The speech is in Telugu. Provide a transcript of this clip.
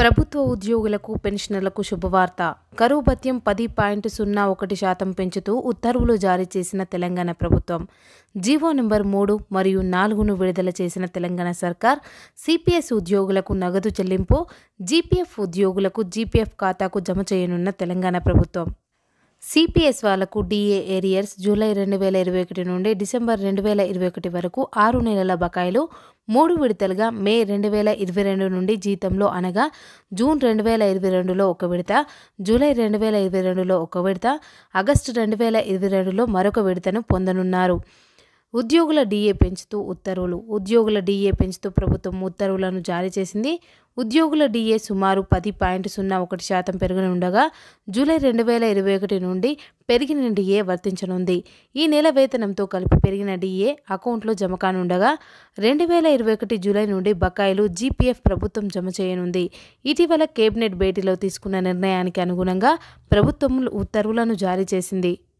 ప్రభుత్వ ఉద్యోగులకు పెన్షనర్లకు శుభవార్త కరువు భత్యం పది పాయింట్ సున్నా ఒకటి శాతం పెంచుతూ ఉత్తర్వులు జారీ చేసిన తెలంగాణ ప్రభుత్వం జీవో నెంబర్ మూడు మరియు నాలుగును విడుదల చేసిన తెలంగాణ సర్కార్ సిపిఎస్ ఉద్యోగులకు నగదు చెల్లింపు జీపీఎఫ్ ఉద్యోగులకు జీపీఎఫ్ ఖాతాకు జమ చేయనున్న తెలంగాణ ప్రభుత్వం సిపిఎస్ వాళ్లకు డిఏ ఏరియర్స్ జూలై రెండు వేల ఇరవై ఒకటి నుండి డిసెంబర్ రెండు వేల ఇరవై ఒకటి వరకు ఆరు నెలల బకాయిలు మూడు విడతలుగా మే రెండు వేల ఇరవై రెండు నుండి జీతంలో అనగా జూన్ రెండు వేల ఇరవై రెండులో ఒక విడత జూలై రెండు వేల ఇరవై రెండులో ఒక విడత ఆగస్టు రెండు వేల ఇరవై రెండులో మరొక విడతను పొందనున్నారు ఉద్యోగుల డిఏ పెంచుతూ ఉత్తర్వులు ఉద్యోగుల డిఏ పెంచుతూ ప్రభుత్వం ఉత్తర్వులను జారీ చేసింది ఉద్యోగుల డిఏ సుమారు పది పాయింట్ సున్నా ఒకటి శాతం పెరగనుండగా జూలై రెండు వేల ఇరవై ఒకటి నుండి పెరిగిన డిఏ వర్తించనుంది ఈ నెల వేతనంతో కలిపి పెరిగిన డిఏ అకౌంట్లో జమ కానుండగా రెండు వేల ఇరవై ఒకటి జూలై నుండి బకాయిలు జీపీఎఫ్ ప్రభుత్వం జమ చేయనుంది ఇటీవల కేబినెట్ భేటీలో తీసుకున్న నిర్ణయానికి అనుగుణంగా ప్రభుత్వం ఉత్తర్వులను జారీ చేసింది